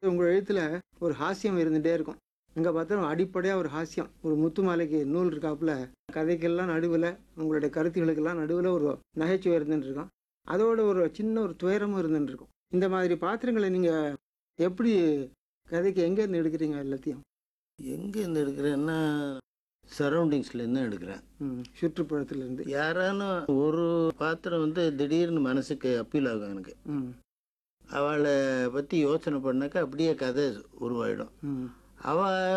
உங்கள் எழுத்துல ஒரு ஹாஸ்யம் இருந்துகிட்டே இருக்கும் எங்கே பார்த்தாலும் அடிப்படையாக ஒரு ஹாஸ்யம் ஒரு முத்து மாலைக்கு நூல் இருக்காப்புல கதைக்கெல்லாம் நடுவில் உங்களுடைய கருத்துகளுக்கெல்லாம் நடுவில் ஒரு நகைச்சுவை இருந்துட்டு இருக்கும் அதோட ஒரு சின்ன ஒரு துயரமும் இருந்துட்டு இருக்கும் இந்த மாதிரி பாத்திரங்களை நீங்கள் எப்படி கதைக்கு எங்கேருந்து எடுக்கிறீங்க எல்லாத்தையும் எங்கேருந்து எடுக்கிறேன்னா சரௌண்டிங்ஸ்லேருந்து எடுக்கிறேன் ம், சுற்றுப்புறத்திலிருந்து யாரானும் ஒரு பாத்திரம் வந்து திடீர்னு மனசுக்கு அப்பீல் ஆகும் எனக்கு ம் அவளை பற்றி யோசனை பண்ணாக்கா அப்படியே கதை உருவாயிடும் ம் அவ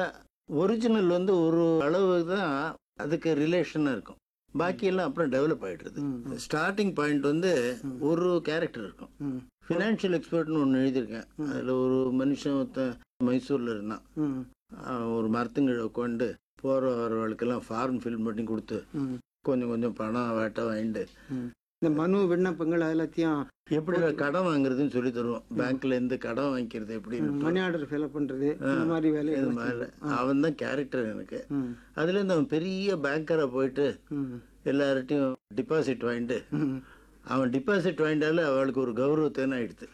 ஒரிஜினல் வந்து ஒரு அளவு தான் அதுக்கு ரிலேஷனாக இருக்கும் பாக்கியெல்லாம் அப்புறம் டெவலப் ஆகிடுறது ம். ஸ்டார்டிங் பாயிண்ட் வந்து ஒரு கேரக்டர் இருக்கும் ம் ஃபினான்ஷியல் எக்ஸ்பர்ட்னு ஒன்று எழுதியிருக்கேன் அதில் ஒரு மனுஷன் ஒருத்தன் மைசூரில் இருந்தான் ம் அவன் ஒரு மரத்துங்கீழ உட்காந்து போகிற வரவர்களுக்கெல்லாம் ஃபார்ம் ஃபில் பண்ணி கொடுத்து ம் கொஞ்சம் கொஞ்சம் பணம் வேட்டை வாங்கிட்டு ம். இந்த மனு விண்ணப்பங்கள் எல்லாத்தையும் எப்படி கடன் வாங்குறதுன்னு சொல்லி தருவோம் பேங்க்ல இருந்து கடன் வாங்கிக்கிறது எப்படின்னு மணி ஆர்டர் ஃபில் பண்ணுறது இந்த மாதிரி இது வேலைகள் மாதிரி அவன் தான் கேரக்டர் எனக்கு ம் அதுலேருந்து அவன் பெரிய பேங்கரை போயிட்டு ம் எல்லார்ட்டையும் டிபாசிட் வாங்கிட்டு ம் அவன் டிபாசிட் வாங்கிட்டாலே அவளுக்கு ஒரு கௌரவத்தேன்னு ஆயிடுது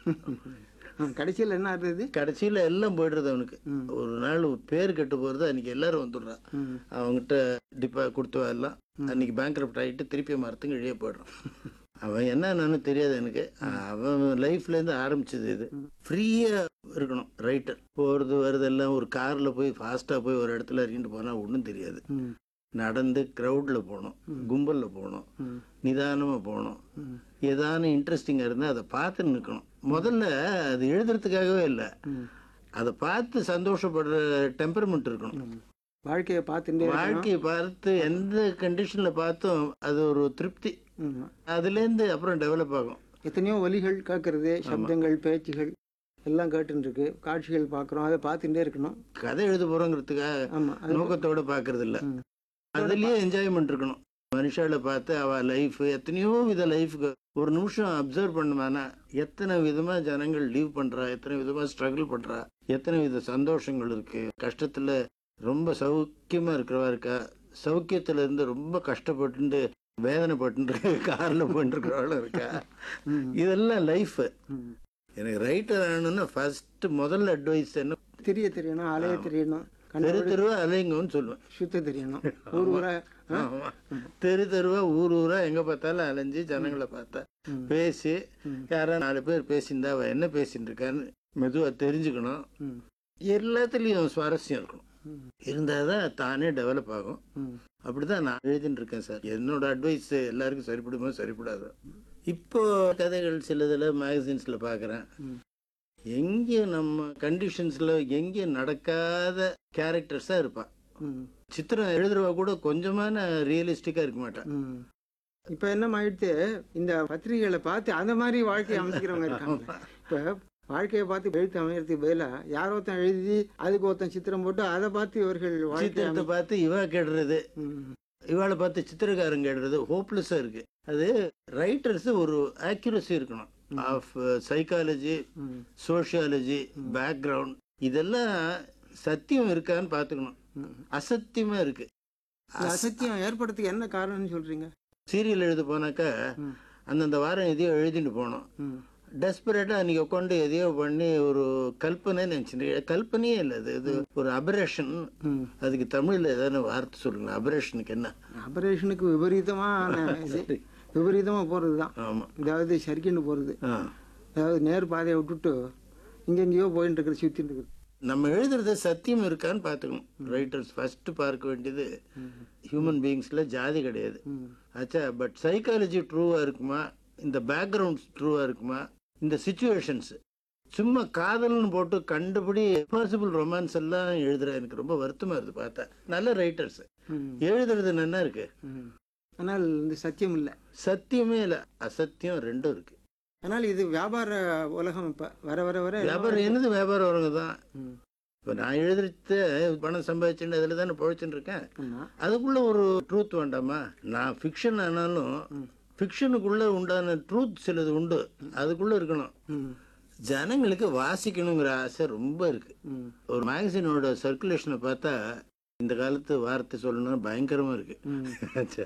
கடைசியில் என்ன ஆகுது கடைசியில் எல்லாம் போயிடுறது அவனுக்கு ம். ஒரு நாள் பேர் கெட்டு போகிறது அன்னைக்கு எல்லாரும் வந்துடுறான் ம் அவங்ககிட்ட டிப்பா கொடுத்தவா எல்லாம் அன்னைக்கு பேங்க் ஆகிட்டு திருப்பி மரத்துக்கு இழிய போயிடுறான் அவன் என்னன்னு தெரியாது எனக்கு அவன் லைஃப்லேருந்து ஆரம்பிச்சது இது ஃப்ரீயாக இருக்கணும் ரைட்டர் போகிறது வருது எல்லாம் ஒரு காரில் போய் ஃபாஸ்ட்டாக போய் ஒரு இடத்துல இறங்கிட்டு போனால் ஒன்றும் தெரியாது ம் நடந்து க்ரௌடில் போகணும் கும்பலில் போகணும் ம் நிதானமாக போகணும் ம் ஏதானும் இன்ட்ரெஸ்டிங்காக இருந்தால் அதை பார்த்து நிற்கணும் முதல்ல அது எழுதுறதுக்காகவே இல்லை ம் அதை பார்த்து சந்தோஷப்படுற டெம்பர்மெண்ட் இருக்கணும் ம். வாழ்க்கையை பார்த்துட்டே இருக்கணும். வாழ்க்கையை பார்த்து எந்த கண்டிஷனில் பார்த்தும் அது ஒரு திருப்தி ம். அதுலேருந்து அப்புறம் டெவலப் ஆகும் எத்தனையோ ஒலிகள் கேட்கறது சப்தங்கள் பேச்சுகள் எல்லாம் கேட்டுன்னு இருக்கு காட்சிகள் பார்க்குறோம் அதை பார்த்துட்டே இருக்கணும் கதை எழுத போகிறோங்கிறதுக்காக ஆமாம் அது நோக்கத்தோட பார்க்கறது இல்ல ம். அதுலயே என்ஜாய்மெண்ட் இருக்கணும் மனுஷால பார்த்து அவ லைஃப் எத்தனையோ வித லைஃப்க்கு ஒரு நிமிஷம் அப்சர்வ் பண்ணுமானா எத்தனை விதமா ஜனங்கள் லீவ் பண்றா எத்தனை விதமா ஸ்ட்ரகிள் பண்றா எத்தனை வித சந்தோஷங்கள் இருக்கு கஷ்டத்துல ரொம்ப சௌக்கியமா இருக்கிறவா இருக்கா சௌக்கியத்துல இருந்து ரொம்ப கஷ்டப்பட்டு வேதனைப்பட்டு கார்ல போயிட்டு இருக்கிறவளும் இருக்கா ம். இதெல்லாம் லைஃப் ம். எனக்கு ரைட்டர் ஆகணும்னா ஃபர்ஸ்ட் முதல்ல அட்வைஸ் என்ன தெரிய தெரியணும் அலைய தெரியணும் கண்ணு தெரு தெருவா அலைங்கன்னு சொல்லுவேன் சுத்த தெரியணும் ஊர் ஊரா ஆ? ஆமா. தெரு தெருவா ஊர் ஊரா எங்க பார்த்தாலும் அலைஞ்சு ஜனங்களை பார்த்தா ம். பேசி ம். யாரா நாலு பேர் பேசியிருந்தா அவ என்ன பேசிட்டு இருக்கான்னு மெதுவா தெரிஞ்சுக்கணும் ம். எல்லாத்துலயும் சுவாரஸ்யம் இருக்கணும் ம். இருந்தாதான் தானே டெவலப் ஆகும் ம். அப்படிதான் நான் எழுதிட்டு இருக்கேன் சார் என்னோட அட்வைஸ் எல்லாருக்கும் சரிப்படுமோ சரிப்படாது இப்போ கதைகள் சிலதுல மேகசின்ஸ்ல பாக்குறேன் ம். எங்கேயும் நம்ம கண்டிஷன்ஸ்ல எங்கேயும் நடக்காத கேரக்டர்ஸா இருப்பான் ம். சித்திரம் எழுதுறவா கூட கொஞ்சமான ரியலிஸ்டிக்கா இருக்க மாட்டான் ம். இப்ப என்ன ஆயிடுத்து இந்த பத்திரிகைகளை பார்த்து அந்த மாதிரி வாழ்க்கையை அமைச்சிக்கிறவங்க இருக்காங்க இப்ப வாழ்க்கையை பார்த்து எழுத்து அமைக்கிறதுக்கு பதிலா யாரோ ஒருத்தன் எழுதி அதுக்கு ஒருத்தன் சித்திரம் போட்டு அதை பார்த்து இவர்கள் வாழ்க்கையை சித்திரத்தை பார்த்து இவ கெடுறது ம். இவாளை பார்த்து சித்திரக்காரன் கெடுறது ஹோப்லெஸ்ஸா இருக்கு அது ரைட்டர்ஸ் ஒரு ஆக்யூரசி இருக்கணும் ஆஃப் சைக்காலஜி ம். சோஷியாலஜி பேக்ரவுண்ட் இதெல்லாம் சத்தியம் இருக்கான்னு பார்த்துக்கணும் ம். அசத்தியமா இருக்கு இந்த அசத்தியம் ஏற்படுறதுக்கு என்ன காரணம்னு சொல்றீங்க சீரியல் எழுத போனாக்கா ம். அந்தந்த வாரம் எதையோ எழுதிட்டு போனோம் ம். டெஸ்பரேட்டா அன்னைக்கு உட்காந்து எதையோ பண்ணி ஒரு கல்பனை நினைச்சுட்டு கல்பனையே இல்லை அது இது ஒரு அபரேஷன் ம். அதுக்கு தமிழ்ல ஏதாவது வார்த்தை சொல்லுங்க அபரேஷனுக்கு என்ன ஆபரேஷனுக்கு விபரீதமான இது விபரீதமா போறதுதான் ஆமா அதாவது சரிக்குன்னு போறது ஆ. அதாவது நேர் பாதையை விட்டுட்டு இங்கெங்கேயோ போயிட்டு இருக்கிறது சுத்திட்டு இருக்குது நம்ம எழுதுறது சத்தியம் இருக்கான்னு பார்த்துக்கணும் ரைட்டர்ஸ் ஃபர்ஸ்ட் பார்க்க வேண்டியது ஹியூமன் பீயிங்ஸ்ல ஜாதி கிடையாது ம். ஆச்சா பட் சைக்காலஜி ட்ரூவா இருக்குமா இந்த பேக்ரவுண்ட்ஸ் ட்ரூவா இருக்குமா இந்த சுச்சுவேஷன்ஸ் சும்மா காதல்னு போட்டு கண்டுபிடி பாசிபிள் ரொமான்ஸ் எல்லாம் எழுதுற எனக்கு ரொம்ப வருத்தமா இருக்கு பார்த்தா நல்ல ரைட்டர்ஸ் ம். எழுதுறது நல்லா இருக்கு ம். ஆனால் இந்த சத்தியம் இல்லை சத்தியமே இல்லை அசத்தியம் ரெண்டும் இருக்கு ஆனால் இது வியாபார உலகம் இப்ப வர வர வர வியாபாரம் என்னது வியாபாரம் வரவங்க தான் ம். இப்போ நான் எழுதுறது பணம் சம்பாதிச்சுட்டு அதில் தானே பழச்சுட்டு இருக்கேன் ஆமா அதுக்குள்ள ஒரு ட்ரூத் வேண்டாமா நான் ஃபிக்ஷன் ஆனாலும் ஃபிக்ஷனுக்குள்ள உண்டான ட்ரூத் சிலது உண்டு அதுக்குள்ள இருக்கணும் ம். ஜனங்களுக்கு வாசிக்கணுங்கிற ஆசை ரொம்ப இருக்கு ம். ஒரு மேகசினோட சர்க்குலேஷனை பார்த்தா இந்த காலத்து வார்த்தை சொல்லணும்னா பயங்கரமா இருக்கு ம். ஆச்சா.